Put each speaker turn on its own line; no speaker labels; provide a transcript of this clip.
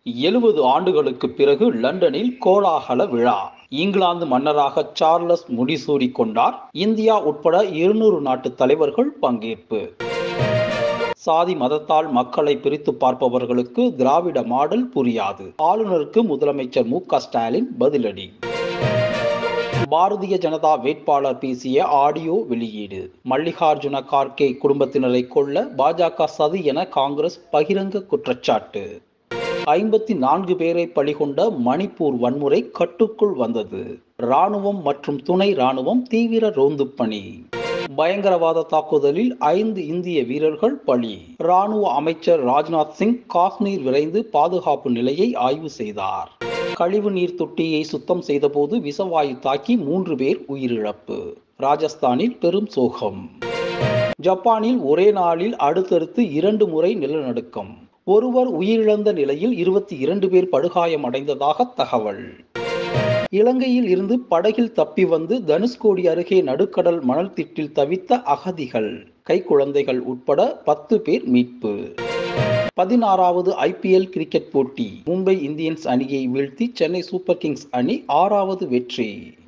எழுபது ஆண்டுகளுக்கு பிறகு லண்டனில் கோலாகல விழா இங்கிலாந்து மன்னராக சார்லஸ் முடிசூடி கொண்டார் இந்தியா உட்பட இருநூறு நாட்டு தலைவர்கள் பங்கேற்பு சாதி மதத்தால் மக்களை பிரித்து பார்ப்பவர்களுக்கு திராவிட மாடல் புரியாது ஆளுநருக்கு முதலமைச்சர் மு க ஸ்டாலின் பதிலடி பாரதிய ஜனதா வேட்பாளர் பேசிய ஆடியோ வெளியீடு மல்லிகார்ஜுன கார்கே குடும்பத்தினரை கொல்ல பாஜக சதி என காங்கிரஸ் பகிரங்க குற்றச்சாட்டு ஐம்பத்தி நான்கு பேரை பலிகொண்ட மணிப்பூர் வன்முறை கட்டுக்குள் வந்தது ராணுவம் மற்றும் துணை ராணுவம் தீவிர ரோந்து பணி பயங்கரவாத தாக்குதலில் ஐந்து இந்திய வீரர்கள் பலி ராணுவ அமைச்சர் ராஜ்நாத் சிங் காஷ்மீர் விரைந்து பாதுகாப்பு நிலையை ஆய்வு செய்தார் கழிவு நீர் தொட்டியை சுத்தம் செய்தபோது விஷவாயு தாக்கி மூன்று பேர் உயிரிழப்பு ராஜஸ்தானில் பெரும் சோகம் ஜப்பானில் ஒரே நாளில் அடுத்தடுத்து இரண்டு முறை நிலநடுக்கம் ஒருவர் உயிரிழந்த நிலையில் இருபத்தி இரண்டு பேர் படுகாயம் அடைந்ததாக தகவல் இலங்கையில் இருந்து படகில் தப்பி வந்து தனுஷ்கோடி அருகே நடுக்கடல் மணல் திட்டில் தவித்த அகதிகள் கைக்குழந்தைகள் உட்பட பத்து பேர் மீட்பு பதினாறாவது ஐபிஎல் கிரிக்கெட் போட்டி மும்பை இந்தியன்ஸ் அணியை வீழ்த்தி சென்னை சூப்பர் கிங்ஸ் அணி ஆறாவது வெற்றி